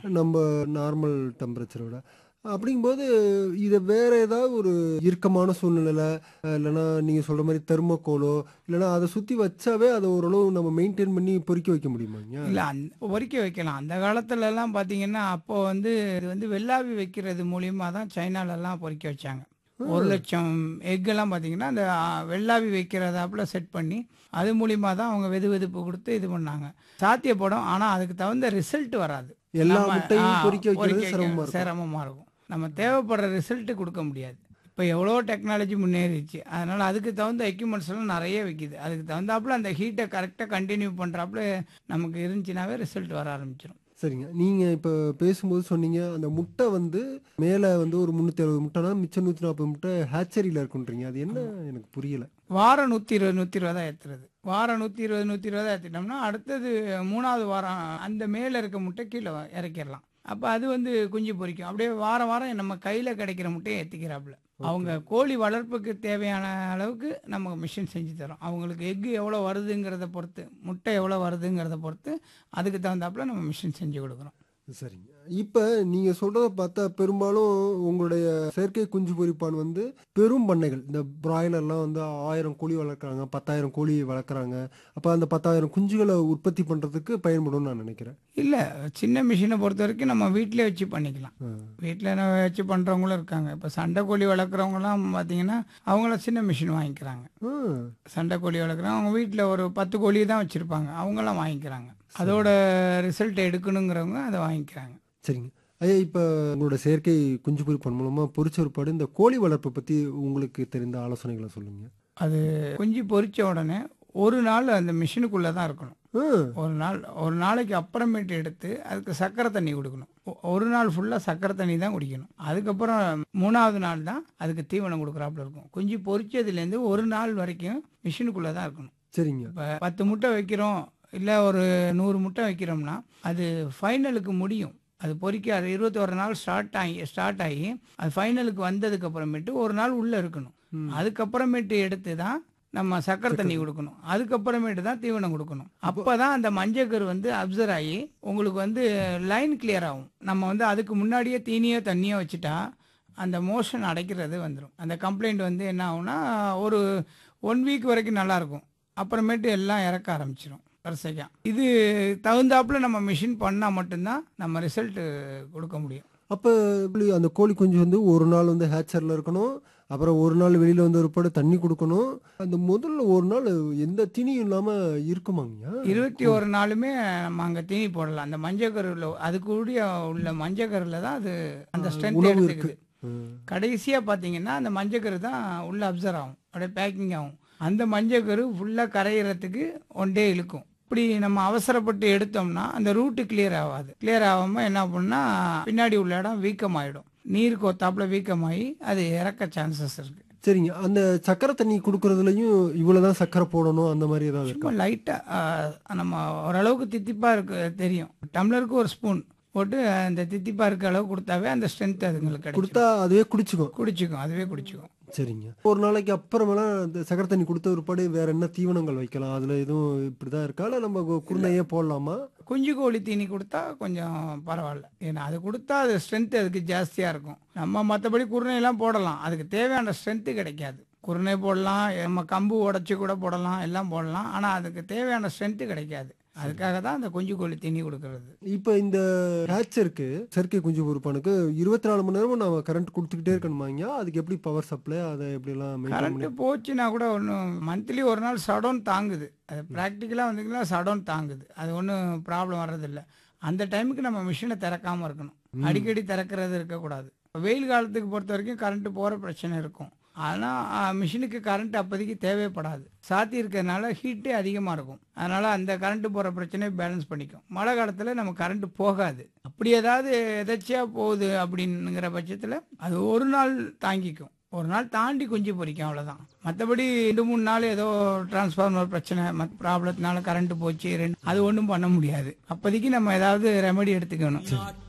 நம்ம நார்மல் டெம்பரேச்சரை விட அப்படிங்கும்போது இதை வேற ஏதாவது ஒரு இறுக்கமான சூழ்நிலையில அஹ், இல்லைன்னா நீங்க சொல்ற மாதிரி தெர்மோகோலோ இல்லைன்னா அதை சுத்தி வச்சாவே அதை ஓரளவு நம்ம மெயின்டைன் பண்ணி பொறிக்க வைக்க முடியுமாங்க இல்லை அந்த பொறிக்க வைக்கலாம் அந்த காலத்துல எல்லாம் பார்த்தீங்கன்னா அப்போ வந்து இது வந்து வெள்ளாவி வைக்கிறது மூலியமா தான் சைனாலெல்லாம் பொறிக்க வச்சாங்க ஒரு லட்சம் எக்கெல்லாம் பார்த்தீங்கன்னா அந்த ஆ, வெள்ளாவி வைக்கிறதாப்புல செட் பண்ணி அது மூலியமா தான் அவங்க வெது வெதுப்பு கொடுத்து இது பண்ணாங்க சாத்தியப்படும் ஆனால் அதுக்கு தகுந்த ரிசல்ட் வராது எல்லா நம்ம, முட்டையும் ஆ, பொறிக்க வைக்கிறது பொறிக்க சிரமமா வைக்க இருக்கும் சிரமமா இருக்கும் நம்ம தேவைப்படுற ரிசல்ட் கொடுக்க முடியாது இப்போ எவ்வளோ டெக்னாலஜி முன்னேறிச்சு அதனால் அதுக்கு தகுந்த எக்யூப்மெண்ட்ஸ் எல்லாம் நிறைய விற்கிது அதுக்கு தகுந்தாப்புல அந்த ஹீட்டை கரெக்டாக கண்டினியூ பண்ணுறாப்புல நமக்கு இருந்துச்சுனாவே ரிசல்ட் வர ஆரம்பிச்சிடும் சரிங்க நீங்க இப்ப பேசும்போது சொன்னீங்க அந்த முட்டை வந்து மேல வந்து ஒரு முன்னூத்தி அறுபது முட்டைனா மிச்சம் நூத்தி நாற்பது முட்டை ஹேச்சரியில இருக்குன்றீங்க அது என்ன எனக்கு புரியல வாரம் நூற்றி இருபது நூற்றி இருபதா ஏற்றுறது வாரம் நூற்றி இருபது நூற்றி இருபதா ஏற்றிட்டோம்னா அடுத்தது மூணாவது வாரம் அந்த மேலே இருக்க முட்டை கீழே இறக்கிடலாம் அப்போ அது வந்து குஞ்சு பொரிக்கும் அப்படியே வாரம் வாரம் நம்ம கையில் கிடைக்கிற முட்டையை ஏற்றிக்கிறாப்புல அவங்க கோழி வளர்ப்புக்கு தேவையான அளவுக்கு நம்ம மிஷின் செஞ்சு தரோம் அவங்களுக்கு எக்கு எவ்வளோ வருதுங்கிறத பொறுத்து முட்டை எவ்வளோ வருதுங்கிறத பொறுத்து அதுக்கு தகுந்தாப்புல நம்ம மிஷின் செஞ்சு கொடுக்குறோம் சரிங்க இப்ப நீங்க சொல்றத பார்த்தா பெரும்பாலும் உங்களுடைய செயற்கை குஞ்சு பொரிப்பான் வந்து பெரும் பண்ணைகள் இந்த பிராய்லர்லாம் வந்து ஆயிரம் கோழி வளர்க்குறாங்க பத்தாயிரம் கோழி வளர்க்குறாங்க அப்ப அந்த பத்தாயிரம் குஞ்சுகளை உற்பத்தி பண்றதுக்கு பயன்படும் நான் நினைக்கிறேன் இல்லை சின்ன மிஷினை பொறுத்த வரைக்கும் நம்ம வீட்டிலே வச்சு பண்ணிக்கலாம் ஆ. வீட்டில் வச்சு பண்ணுறவங்களும் இருக்காங்க இப்போ சண்டை கோழி வளர்க்குறவங்கலாம் பார்த்தீங்கன்னா அவங்கள சின்ன மிஷின் வாங்கிக்கிறாங்க ஆ, சண்டை கோழி வளர்க்குறவங்க அவங்க வீட்டில் ஒரு பத்து கோழி தான் வச்சுருப்பாங்க அவங்களாம் வாங்கிக்கிறாங்க அதோட ரிசல்ட் எடுக்கணுங்கிறவங்க அதை வாங்கிக்கிறாங்க சரிங்க ஐயா இப்ப உங்களோட செயற்கை குஞ்சு பொரிப்பான் மூலமா பொரிச்ச ஒருபாடு இந்த கோழி வளர்ப்பை பத்தி உங்களுக்கு தெரிந்த ஆலோசனைகளை சொல்லுங்க அது குஞ்சு பொரிச்ச உடனே ஒரு நாள் அந்த மிஷினுக்குள்ளே தான் இருக்கணும் ஆ, ஒரு நாள் ஒரு நாளைக்கு அப்புறமேட்டு எடுத்து அதுக்கு சக்கரை தண்ணி கொடுக்கணும் ஒ- ஒரு நாள் ஃபுல்லாக சக்கரை தண்ணி தான் குடிக்கணும் அதுக்கப்புறம் மூணாவது நாள் தான் அதுக்கு தீவனம் கொடுக்குறாப்புல இருக்கும் குஞ்சு பொரிச்சதுலேருந்து ஒரு நாள் வரைக்கும் மிஷினுக்குள்ளே தான் இருக்கணும் சரிங்க இப்போ பத்து முட்டை வைக்கிறோம் இல்லை ஒரு நூறு முட்டை வைக்கிறோம்னா அது ஃபைனலுக்கு முடியும் அது பொறிக்க அது இருபத்தோரு நாள் ஸ்டார்ட் ஆகி ஸ்டார்ட் ஆகி அது ஃபைனலுக்கு வந்ததுக்கு அப்புறமேட்டு ஒரு நாள் உள்ளே இருக்கணும் அதுக்கப்புறமேட்டு எடுத்து தான் நம்ம சக்கரை தண்ணி கொடுக்கணும் அதுக்கப்புறமேட்டு தான் தீவனம் கொடுக்கணும் அப்போ தான் அந்த மஞ்சக்கரு வந்து அப்சர்வ் ஆகி உங்களுக்கு வந்து லைன் கிளியர் ஆகும் நம்ம வந்து அதுக்கு முன்னாடியே தீனியோ தண்ணியோ வச்சுட்டா அந்த மோஷன் அடைக்கிறது வந்துடும் அந்த கம்ப்ளைண்ட் வந்து என்ன ஆகும்னா ஒரு ஒன் வீக் வரைக்கும் நல்லா இருக்கும் அப்புறமேட்டு எல்லாம் இறக்க ஆரம்பிச்சிடும் வரிசைக்கா இது தகுந்தாப்புல நம்ம மிஷின் பண்ணால் மட்டும்தான் நம்ம ரிசல்ட் கொடுக்க முடியும் அப்ப எப்படி அந்த கோழி குஞ்சு வந்து ஒரு நாள் வந்து ஹேச்சர்ல இருக்கணும் அப்புறம் ஒரு நாள் வெளியில வந்து ஒரு படு தண்ணி கொடுக்கணும் அந்த முதல்ல ஒரு நாள் எந்த தீனியும் இல்லாம இருக்குமாங்கய்யா இருபத்தி ஒரு நாளுமே நம்ம அங்கே தீனி போடலாம் அந்த மஞ்சக்கருவில் அது கூடிய உள்ள மஞ்சக்கருவில் தான் அது அந்த ஸ்ட்ரென்த் உணவு எடுத்துக்குது ம். கடைசியாக பார்த்தீங்கன்னா அந்த மஞ்சக்கரு தான் உள்ள அப்சர்வ் ஆகும் அப்படியே பேக்கிங் ஆகும் அந்த மஞ்சக்கரு ஃபுல்லாக கரையிறதுக்கு ஒன் டே இழுக்கும் இப்படி நம்ம அவசரப்பட்டு எடுத்தோம்னா அந்த ரூட்டு கிளியர் ஆகாது கிளியர் ஆகாமல் என்ன பண்ணா பின்னாடி உள்ள இடம் வீக்கமாயிடும் நீர் கோத்தாப்புல வீக்கமாகி அது இறக்க சான்சஸ் இருக்கு சரிங்க அந்த சக்கரை தண்ணி கொடுக்கறதுலயும் இவ்வளவுதான் சக்கரை போடணும் அந்த மாதிரி ஏதாவது இருக்கா சும்மா லைட்டாக நம்ம ஓரளவுக்கு தித்திப்பாக இருக்கு தெரியும் டம்ளருக்கு ஒரு ஸ்பூன் போட்டு அந்த தித்திப்பாக இருக்க அளவு கொடுத்தாவே அந்த ஸ்ட்ரென்த் அதுங்களுக்கு கிடைக்கும் கொடுத்தா அதுவே குடிச்சுக்கும் குடிச்சுக்கும் அதுவே குடிச்சுக்கும் சரிங்க ஒரு நாளைக்கு அப்புறமெல்லாம் இந்த சக்கரை தண்ணி கொடுத்த ஒருபாடு வேற என்ன தீவனங்கள் வைக்கலாம் அதுல எதுவும் இப்படிதான் இருக்கா இல்ல நம்ம கு- குருணையே போடலாமா குஞ்சு கோழி தீனி கொடுத்தா கொஞ்சம் பரவாயில்ல ஏன்னா அது கொடுத்தா அது ஸ்ட்ரென்த் அதுக்கு ஜாஸ்தியாக இருக்கும் நம்ம மற்றபடி குருணையெல்லாம் போடலாம் அதுக்கு தேவையான ஸ்ட்ரென்த்து கிடைக்காது குருணை போடலாம் நம்ம கம்பு உடச்சி கூட போடலாம் எல்லாம் போடலாம் ஆனால் அதுக்கு தேவையான ஸ்ட்ரென்த்து கிடைக்காது அதுக்காக தான் அந்த குஞ்சு கோழி தீனி கொடுக்கறது இப்ப இந்த ஹேச்சருக்கு செயற்கை குஞ்சு பொறுப்பானுக்கு இருபத்தி நாலு மணி நேரமும் நம்ம கரண்ட் கொடுத்துக்கிட்டே இருக்கணுமாங்க அதுக்கு எப்படி பவர் சப்ளை அதை எப்படி எல்லாம் maintain கரண்ட் பண்ணி- போச்சுன்னா கூட ஒன்றும் மந்த்லி ஒரு நாள் சடவுன் தாங்குது அது ப்ராக்டிக்கலாக வந்தீங்கன்னா சடவுன் தாங்குது அது ஒன்றும் ப்ராப்ளம் வர்றதில்ல அந்த டைமுக்கு நம்ம மிஷினை திறக்காம இருக்கணும் அடிக்கடி திறக்கிறது இருக்கக்கூடாது வெயில் காலத்துக்கு பொறுத்த வரைக்கும் கரண்ட் போகிற பிரச்சனை இருக்கும் ஆனால் மிஷினுக்கு கரண்ட் அப்போதைக்கு தேவைப்படாது சாத்தி இருக்கிறதுனால ஹீட்டே அதிகமாக இருக்கும் அதனால் அந்த கரண்ட் போகிற பிரச்சனையை பேலன்ஸ் பண்ணிக்கும் மழை காலத்தில் நம்ம கரண்ட் போகாது அப்படி ஏதாவது எதாச்சியாக போகுது அப்படிங்கிற பட்சத்தில் அது ஒரு நாள் தாங்கிக்கும் ஒரு நாள் தாண்டி குஞ்சு பொரிக்கும் அவ்வளோதான் மற்றபடி ரெண்டு மூணு நாள் ஏதோ டிரான்ஸ்ஃபார்மர் பிரச்சனை மற்ற ப்ராப்ளத்தினால கரண்ட் போச்சு ரெண்டு அது ஒன்றும் பண்ண முடியாது அப்போதைக்கு நம்ம ஏதாவது ரெமெடி எடுத்துக்கணும்